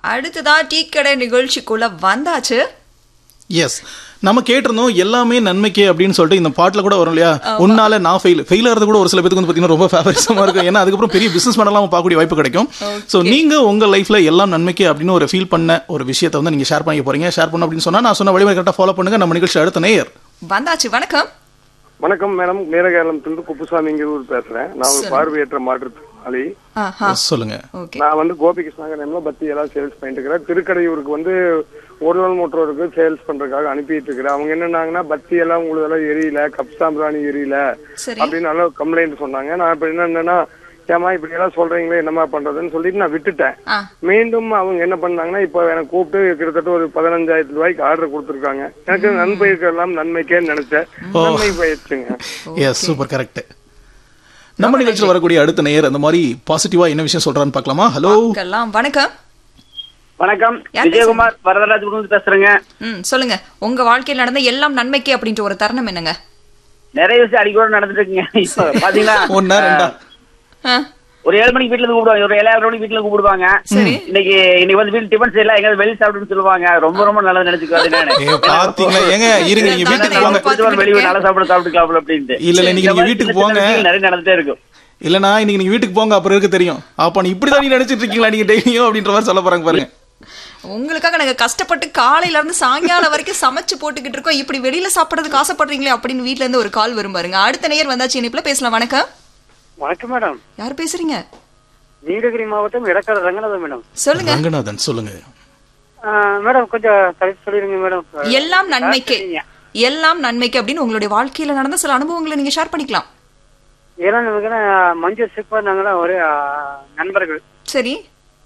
அடுத்ததா டீ கடை நிகழ்ச்சிக்குள்ள வந்தாச்சு எஸ் நம்ம கேட்டிருந்தோம் எல்லாமே நன்மைக்கே அப்படின்னு சொல்லிட்டு இந்த பாட்டுல கூட வரும் இல்லையா உன்னால நான் ஃபெயில் ஃபெயில் ஆகிறது கூட ஒரு சில பேருக்கு வந்து பாத்தீங்கன்னா ரொம்ப ஃபேவரிசமா இருக்கும் ஏன்னா அதுக்கப்புறம் பெரிய பிசினஸ் பண்ணலாம் பார்க்கக்கூடிய வாய்ப்பு கிடைக்கும் சோ நீங்க உங்க லைஃப்ல எல்லாம் நன்மைக்கே அப்படின்னு ஒரு ஃபீல் பண்ண ஒரு விஷயத்தை வந்து நீங்க ஷேர் பண்ணிக்க போறீங்க ஷேர் பண்ண அப்படின்னு சொன்னா நான் சொன்ன வழிமுறை கரெக்டாக ஃபாலோ பண்ணுங்க நம்ம நிகழ்ச்சி அடுத்த நேயர் வந்தாச்சு வணக்கம் வணக்கம் மேடம் நேரகாலத்திலிருந்து குப்புசாமிங்கிறவர் பேசுறேன் நான் ஒரு பார்வையற்ற மாற்றுத்திறனாளி ஆஹா சொல்லுங்க ஓகே நான் வந்து கோபிகிருஷ்ணாகரம்ல பத்தி எல்லாம் சேல்ஸ் பண்ணிட்டு இருக்கிறேன் திருக்கடையூருக்கு வந்து ஒரு நாள் மோட்டருக்கு சேல்ஸ் பண்றதுக்காக அனுப்பிட்டு இருக்கிறேன் அவங்க என்னன்னாங்கன்னா பத்தி எல்லாம் உங்களுக்கு எல்லாம் எரியல கப் சாம்பிராணி எரியல சரி அப்படின்னு நல்லா கம்ப்ளைண்ட் சொன்னாங்க நான் இப்ப என்னன்னா ஏமா இப்படி எல்லாம் சொல்றீங்களே என்னமா பண்றதுன்னு சொல்லிட்டு நான் விட்டுட்டேன் ஆ மீண்டும் அவங்க என்ன பண்ணாங்கன்னா இப்ப எனக்கு கூப்பிட்டு கிட்டத்தட்ட ஒரு பதினஞ்சாயிரத்து ரூபாய்க்கு ஆர்டர் கொடுத்துருக்காங்க எனக்கு நன்மை இருக்கலாம் நன்மைக்கேன்னு நினைச்சேன் நன்மை போயிடுச்சுங்க எஸ் சூப்பர் கரெக்ட் நம்ம நிகழ்ச்சியில் வரக்கூடிய அடுத்த நேயர் அந்த மாதிரி பாசிட்டிவா என்ன விஷயம் சொல்றான்னு பார்க்கலாமா ஹலோ பார்க்கலாம் வணக்கம் வணக்கம் யார் விஜயகுமார் வரதராஜபுரம் பேசுறேங்க ம் சொல்லுங்க உங்க வாழ்க்கையில் நடந்த எல்லாம் நன்மைக்கு அப்படின்ற ஒரு தருணம் என்னங்க நிறைய விஷயம் அடிக்கடி நடந்துட்டு இருக்குங்க இப்ப பாத்தீங்கன்னா ஒன்னா ரெண்டா ஆ, ஒரு ஏழு மணிக்கு வீட்டுல இருந்து கூப்பிடுவாங்க ஒரு ஏழாயிரம் மணிக்கு வீட்டுல கூப்பிடுவாங்க சரி இன்னைக்கு இன்னைக்கு வந்து வீட்டு டிஃபன் செய்யலாம் எங்க வெளியே சாப்பிடுன்னு சொல்லுவாங்க ரொம்ப ரொம்ப நல்லது நினைச்சுக்காது ஏ பாத்தீங்களா ஏங்க இருங்க நீங்க வீட்டுக்கு போங்க பார்த்துக்கிட்டு வெளியே நல்லா சாப்பிட சாப்பிட்டுக்கலாம் அப்படின்ட்டு இல்ல, இல்ல, நீங்க இந்த மாதிரி வீட்டுக்கு சின்ன சின்ன போங்க. விஷயங்கள் நிறைய நடந்துட்டே இருக்கும் இல்லனா இன்னைக்கு நீங்க வீட்டுக்கு போங்க அப்புறம் இருக்கு தெரியும் அப்ப நீ இப்படிதான் நீ நினைச்சிட்டு இருக்கீங்களா நீங்க டெய்லியும் அப்படின்ற மாதிரி சொல்ல போறாங்க பாருங்க உங்களுக்காக நாங்க கஷ்டப்பட்டு காலையில இருந்து சாயங்காலம் வரைக்கும் சமைச்சு போட்டுக்கிட்டு இருக்கோம் இப்படி வெளியில சாப்பிடறதுக்கு ஆசைப்படுறீங்களே அப்படின்னு வீட்ல இருந்து ஒரு கால் வரும் பாருங்க அடுத்த நேயர் வந்தாச்சு இனிப்புல பேசலாம் வணக்கம் வணக்கம் மேடம் யார் பேசுறீங்க நீலகிரி மாவட்டம் இடக்காடு ரங்கநாதன் மேடம் சொல்லுங்க ரங்கநாதன் சொல்லுங்க ஆ, மேடம் கொஞ்சம் தலைப்பு சொல்லிருங்க மேடம் எல்லாம் நன்மைக்கு எல்லாம் நன்மைக்கு அப்படின்னு உங்களுடைய வாழ்க்கையில நடந்த சில அனுபவங்களை நீங்க ஷேர் பண்ணிக்கலாம் ஏன்னா நமக்கு மஞ்சள் சிப்பா நாங்களாம் ஒரே ஆ, நண்பர்கள் சரி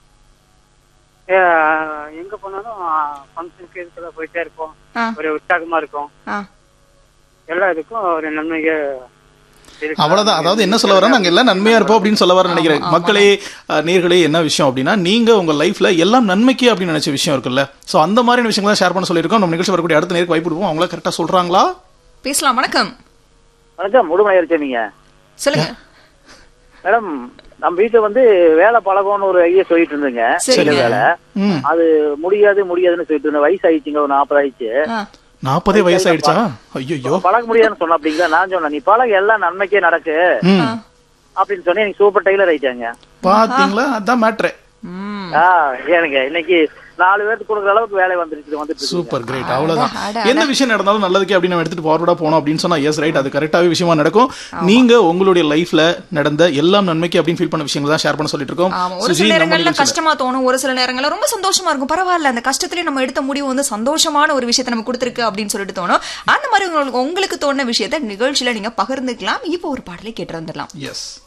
ஏ, எங்க போனாலும் ஃபங்க்ஷனுக்கு இதுக்கெல்லாம் போயிட்டே இருப்போம் ஆ ஒரு உற்சாகமா இருக்கும் ஆ எல்லா இதுக்கும் ஒரு நன்மைக இருக்கு. அவ்வளவுதான் அதாவது என்ன சொல்ல வரேன் நாங்க எல்லாம் நன்மையா இருப்போம் அப்படின்னு சொல்ல வரேன் நினைக்கிறேன் மக்களே அஹ், நேர்களே என்ன விஷயம் அப்படின்னா நீங்க உங்க லைஃப்ல எல்லாம் நன்மைக்கு அப்படின்னு நினைச்ச விஷயம் இருக்குல்ல சோ அந்த மாதிரியான விஷயங்களை ஷேர் பண்ண சொல்லியிருக்கோம் நம்ம நிகழ்ச்சி வரக்கூடிய அடுத்த நேருக்கு வாய்ப்பு கொடுப்போம் அவங்கள கரெக்டா சொல்றாங்களா பேசலாம் வணக்கம் வணக்கம் முழுமையாயிருச்சு நீங்க சொல்லுங்க மேடம் நம்ம வீட்டுல வந்து வேலை பழகம்னு ஒரு ஐடியா சொல்லிட்டு இருந்தேங்க சரிங்க. வேலை ம் அது முடியாது முடியாதுன்னு சொல்லிட்டு இருந்தேன் வயசு ஆயிடுச்சுங்க ஒரு நாற்பது ஆயிடுச்சு ஆ, நாற்பதே வயசாயிடுச்சா ஐயோ பழக முடியாதுன்னு சொன்ன அப்படிங்களா நான் சொன்னேன் நீ பழக எல்லாம் நன்மைக்கே நடக்கு ம் அப்படின்னு சொன்னேன் எனக்கு சூப்பர் டெய்லர் ஆயிட்டாங்க பாத்தீங்களா அதான் மேட்ரு ம் ஆ ஏனுங்க இன்னைக்கு நாலு பேருக்கு கொடுக்குற அளவுக்கு வேலை வந்துருச்சு வந்துட்டு இருக்குங்க. சூப்பர் கிரேட் அவ்வளவுதான் அட, எந்த விஷயம் நடந்தாலும் நல்லதுக்கு அப்படின்னு நம்ம எடுத்துட்டு ஃபார்வர்டா போனோம் அப்படின்னு சொன்னா எஸ் ரைட் அது கரெக்டாவே விஷயமா நடக்கும் நீங்க உங்களுடைய லைஃப்ல நடந்த எல்லாம் நன்மைக்கு அப்படின்னு ஃபீல் பண்ண விஷயங்கள் தான் ஷேர் பண்ண சொல்லிட்டு இருக்கோம் ஆமா ஒரு சுஜி, சில நம்ம நேரங்கள்ல நிகழ்ச்சியில. கஷ்டமா தோணும் ஒரு சில நேரங்கள்ல ரொம்ப சந்தோஷமா இருக்கும் பரவாயில்ல அந்த கஷ்டத்திலேயே நம்ம எடுத்த முடிவு வந்து சந்தோஷமான ஒரு விஷயத்தை நம்ம கொடுத்துருக்கு அப்படின்னு சொல்லிட்டு தோணும் அந்த மாதிரி உங்களுக்கு உங்களுக்கு தோணுன விஷயத்த நிகழ்ச்சியில நீங்க பகிர்ந்துக்கலாம் இப்போ ஒரு பாடலை கேட்டு வந்துடலாம் எஸ்